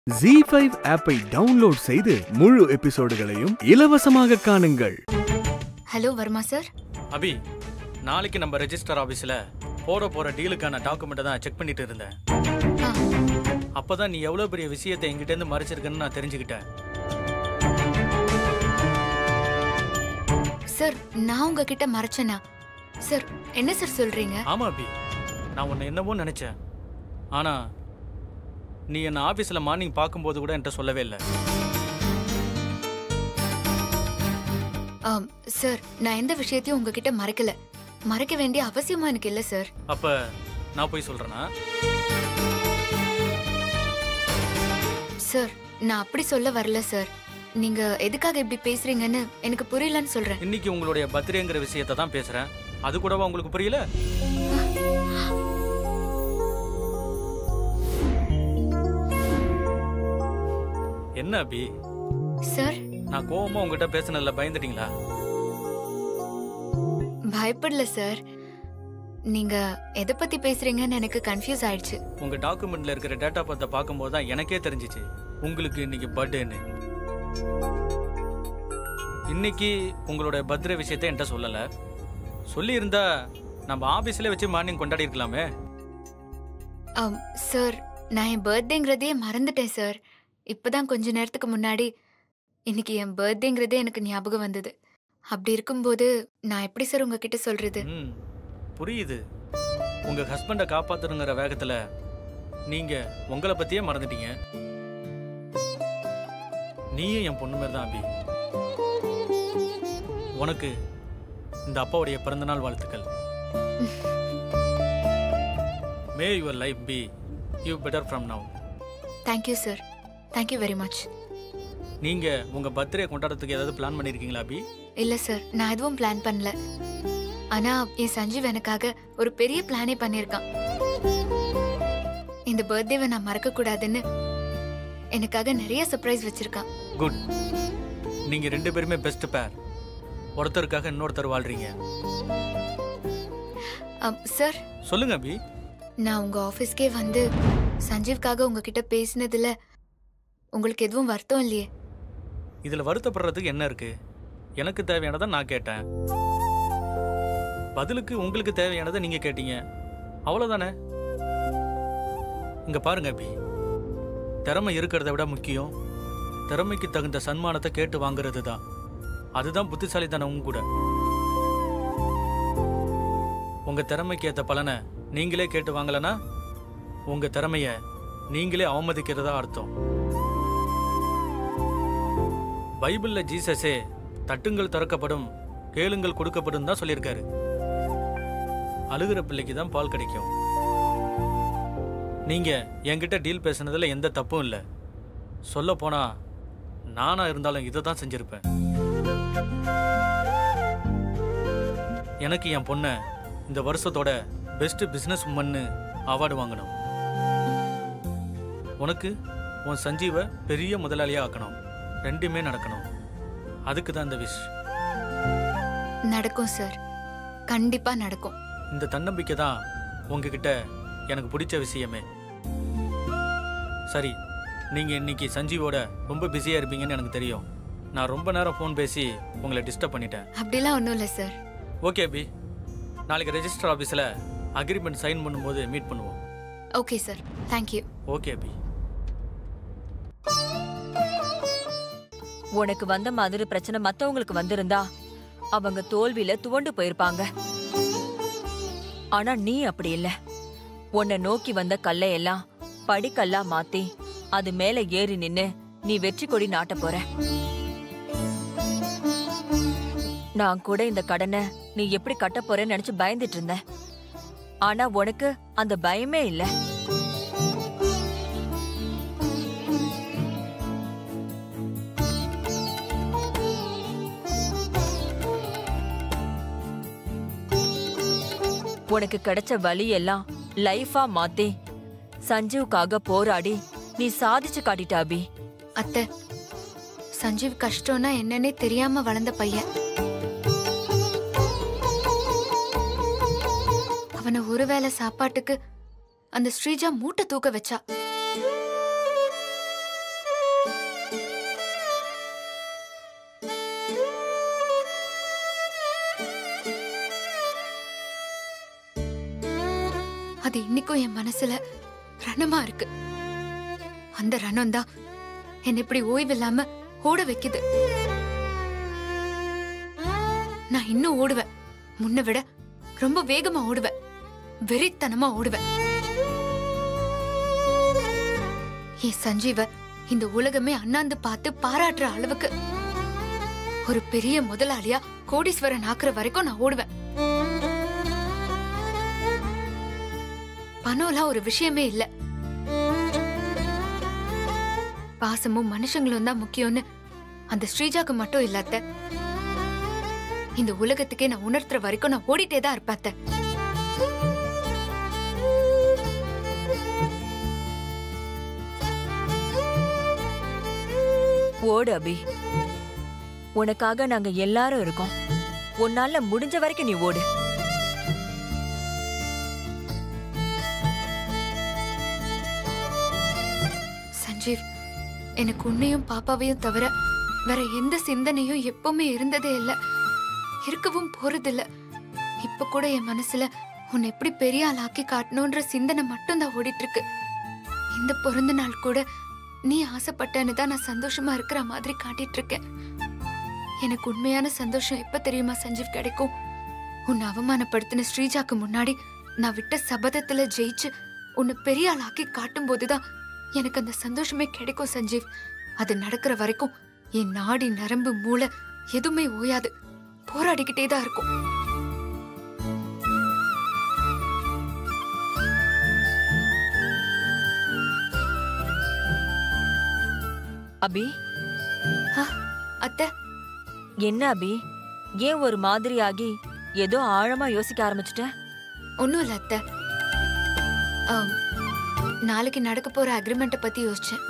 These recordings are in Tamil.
ஜி ஃபைவ் ஆப்பை டவுன்லோட் செய்து முழு எபிசோடுகளையும் இலவசமாக காணுங்கள் ஹலோ வர்மா சார் அபி நாளைக்கு நம்ம ரெஜிஸ்டர் ஆஃபீஸில் போட போகிற டீலுக்கான டாக்குமெண்ட்டை தான் செக் பண்ணிட்டு இருந்தேன் ஆ அப்போ தான் நீ எவ்வளோ பெரிய விஷயத்தை என்கிட்டேருந்து மறைச்சிருக்கன்னு நான் தெரிஞ்சுக்கிட்டேன் சார் நான் உங்ககிட்ட மறைச்சேனா சார் என்ன சார் சொல்றீங்க ஆமாம் அபி நான் உன்னை என்னவோ நினச்சேன் ஆனால் நீ என்னை ஆஃபீஸில் மார்னிங் பார்க்கும்போது கூட என்கிட்ட சொல்லவே இல்லை ஆம், சார் நான் எந்த விஷயத்தையும் உங்ககிட்ட மறைக்கல மறைக்க வேண்டிய அவசியமா எனக்கு இல்ல சார் அப்போ நான் போய் சொல்கிறேன்னா சார் நான் அப்படி சொல்ல வரல சார் நீங்க எதுக்காக இப்படி பேசுறீங்கன்னு எனக்கு புரியலன்னு சொல்றேன் இன்னைக்கு உங்களுடைய பர்த்டேங்கிற விஷயத்தை தான் பேசுகிறேன் அது கூடவா உங்களுக்கு புரியல என்ன அபி சார் நான் கோவமா உங்ககிட்ட பேசினதுல பயந்துட்டீங்களா பயப்படல சார் நீங்க எதை பத்தி பேசுறீங்கன்னு எனக்கு கன்ஃபியூஸ் ஆயிடுச்சு உங்க டாக்குமெண்ட்ல இருக்கிற டேட்டா பத்தை பார்க்கும்போது தான் எனக்கே தெரிஞ்சிச்சு உங்களுக்கு இன்னைக்கு பர்த்டேன்னு இன்னைக்கு உங்களோட பர்த்டே விஷயத்தை என்கிட்ட சொல்லல சொல்லியிருந்தா நம்ம ஆபீஸ்ல வச்சு மார்னிங் கொண்டாடி இருக்கலாமே ஆம், சார் நான் என் பர்த்டேங்கிறதையே மறந்துட்டேன் சார் இப்பதான் கொஞ்ச நேரத்துக்கு முன்னாடி இன்னைக்கு என் பர்த்டேங்கிறதே எனக்கு ஞாபகம் வந்தது அப்படி இருக்கும்போது நான் எப்படி சார் உங்ககிட்ட சொல்றது ம் புரியுது உங்க ஹஸ்பண்டை காப்பாத்தணுங்கிற வேகத்துல நீங்க உங்களை பத்தியே மறந்துட்டீங்க நீயும் என் பொண்ணு மாதிரி தான் அபி உனக்கு இந்த அப்பாவுடைய பிறந்தநாள் வாழ்த்துக்கள் may your life be you better from now thank you sir thank you very much நீங்க உங்க பர்த்டே கொண்டாடுறதுக்கு ஏதாவது பிளான் பண்ணிருக்கீங்களா அபி இல்ல சார் நான் எதுவும் பிளான் பண்ணல ஆனா என் சஞ்சீவ் எனக்காக ஒரு பெரிய பிளானே பண்ணியிருக்கான் இந்த பர்த்டேவை நான் மறக்க கூடாதுன்னு எனக்காக நிறைய சர்ப்ரைஸ் வச்சிருக்கான் குட் நீங்க ரெண்டு பேருமே பெஸ்ட் பேர் ஒருத்தருக்காக இன்னொருத்தர் வாழ்றீங்க ஆம், சார் சொல்லுங்க அபி நான் உங்க ஆபீஸ்க்கே வந்து சஞ்சீவ்காக உங்ககிட்ட பேசினதுல உங்களுக்கு எதுவும் வருத்தம் இல்லையே இதுல வருத்தப்படுறதுக்கு என்ன இருக்கு எனக்கு தேவையானதை நான் கேட்டேன் பதிலுக்கு உங்களுக்கு தேவையானதை நீங்க கேட்டீங்க அவ்வளவுதானே இங்க பாருங்க அபி திறமை இருக்கிறத விட முக்கியம் திறமைக்கு தகுந்த சன்மானத்தை கேட்டு வாங்குறது தான் அதுதான் புத்திசாலித்தனமும் கூட உங்க திறமைக்கு ஏத்த பலனை நீங்களே கேட்டு வாங்கலனா உங்க திறமைய நீங்களே அவமதிக்கிறதா அர்த்தம் பைபிள்ல ஜீசஸே தட்டுங்கள் திறக்கப்படும் கேளுங்கள் கொடுக்கப்படும் தான் சொல்லியிருக்காரு அழுகிற பிள்ளைக்கு தான் பால் கிடைக்கும் நீங்க என்கிட்ட டீல் பேசுனதுல எந்த தப்பும் இல்லை சொல்ல போனா நானா இருந்தாலும் இதை தான் செஞ்சிருப்பேன் எனக்கு என் பொண்ணை இந்த வருஷத்தோட பெஸ்ட் பிசினஸ் உமன்னு அவார்டு வாங்கணும் உனக்கு உன் சஞ்சீவை பெரிய முதலாளியா ஆக்கணும் ரெண்டுமே நடக்கணும் அதுக்கு தான் இந்த விஷ் நடக்கும் சார் கண்டிப்பா நடக்கும் இந்த தன்னம்பிக்கை தான் உங்ககிட்ட எனக்கு பிடிச்ச விஷயமே சரி நீங்க இன்னைக்கு சஞ்சீவோட ரொம்ப பிஸியா இருப்பீங்கன்னு எனக்கு தெரியும் நான் ரொம்ப நேரம் ஃபோன் பேசி உங்களை டிஸ்டர்ப் பண்ணிட்டேன் அப்படிலாம் ஒன்றும் இல்லை சார் ஓகே பி நாளைக்கு ரெஜிஸ்டர் ஆஃபீஸில் அக்ரிமெண்ட் சைன் பண்ணும்போது மீட் பண்ணுவோம் ஓகே சார் தேங்க்யூ ஓகே பி உனக்கு வந்த மாதிரி பிரச்சனை மத்தவங்களுக்கு வந்திருந்தா அவங்க தோல்வியில துவண்டு போயிருப்பாங்க ஆனா நீ அப்படி இல்ல உன்னை நோக்கி வந்த கல்லையெல்லாம் படிக்கல்லா மாத்தி அது மேல ஏறி நின்னு நீ வெற்றி கொடி நாட்ட போற நான் கூட இந்த கடனை நீ எப்படி கட்ட போறேன்னு நினைச்சு பயந்துட்டு இருந்தேன் ஆனா உனக்கு அந்த பயமே இல்ல உனக்கு கிடைச்ச வழி எல்லாம் லைஃபா மாத்தி சஞ்சீவுக்காக போராடி நீ சாதிச்சு காட்டிட்ட அபி அத்தை சஞ்சீவ் கஷ்டம்னா என்னன்னே தெரியாம வளர்ந்த பையன் அவனை ஒருவேளை சாப்பாட்டுக்கு அந்த ஸ்ரீஜா மூட்டை தூக்க வச்சா அது இன்னைக்கும் என் மனசுல ரணமா இருக்கு அந்த ரணம் தான் என்னை இப்படி ஓய்வில்லாம ஓட வைக்குது நான் இன்னும் ஓடுவேன் முன்ன விட ரொம்ப வேகமா ஓடுவேன் வெறித்தனமா ஓடுவேன் என் சஞ்சீவ இந்த உலகமே அண்ணாந்து பார்த்து பாராட்டுற அளவுக்கு ஒரு பெரிய முதலாளியா கோடீஸ்வரன் ஆக்குற வரைக்கும் நான் ஓடுவேன் பணம்லாம் ஒரு விஷயமே இல்ல பாசமும் மனுஷங்களும் தான் முக்கியம்னு அந்த ஸ்ரீஜாக்கு மட்டும் இல்லாத இந்த உலகத்துக்கே நான் உணர்த்துற வரைக்கும் நான் ஓடிட்டே தான் இருப்பாத்த ஓடு அபி உனக்காக நாங்க எல்லாரும் இருக்கோம் உன்னால முடிஞ்ச வரைக்கும் நீ ஓடு சஞ்சீவ் எனக்கு உன்னையும் பாப்பாவையும் தவிர வேற எந்த சிந்தனையும் எப்பவுமே இருந்ததே இல்ல இருக்கவும் போறதில்ல இப்ப கூட என் மனசுல உன்னை எப்படி பெரிய ஆளாக்கி காட்டணும்ன்ற சிந்தனை மட்டும்தான் ஓடிட்டு இருக்கு இந்த பிறந்த நாள் கூட நீ ஆசைப்பட்டன்னு தான் நான் சந்தோஷமா இருக்கிற மாதிரி காட்டிட்டு இருக்கேன் எனக்கு உண்மையான சந்தோஷம் எப்ப தெரியுமா சஞ்சீவ் கிடைக்கும் உன்னை அவமானப்படுத்தின ஸ்ரீஜாக்கு முன்னாடி நான் விட்ட சபதத்துல ஜெயிச்சு உன்னை பெரிய ஆளாக்கி காட்டும் போதுதான் எனக்கு அந்த சந்தோஷமே கிடைக்கும் சஞ்சீவ் அது நடக்கிற வரைக்கும் என் நாடி நரம்பு மூளை எதுவுமே ஓயாது போராடிக்கிட்டே தான் இருக்கும் அபி அத்தை என்ன அபி ஏன் ஒரு மாதிரியாகி ஏதோ ஆழமா யோசிக்க ஆரம்பிச்சுட்ட ஒன்றும் இல்லை அத்தை ஆம், நாளைக்கு நடக்க போற அக்ரிமெண்ட்டை பத்தி யோசிச்சேன்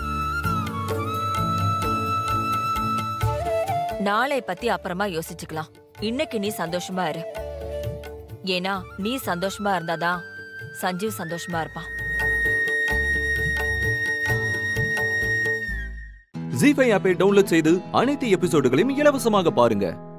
நாளை பத்தி அப்புறமா யோசிச்சுக்கலாம் இன்னைக்கு நீ சந்தோஷமா இரு ஏன்னா நீ சந்தோஷமா இருந்தாதான் சஞ்சீவ் சந்தோஷமா இருப்பான் ஜி ஃபைவ் ஆப்பை டவுன்லோட் செய்து அனைத்து எபிசோடுகளையும் இலவசமாக பாருங்க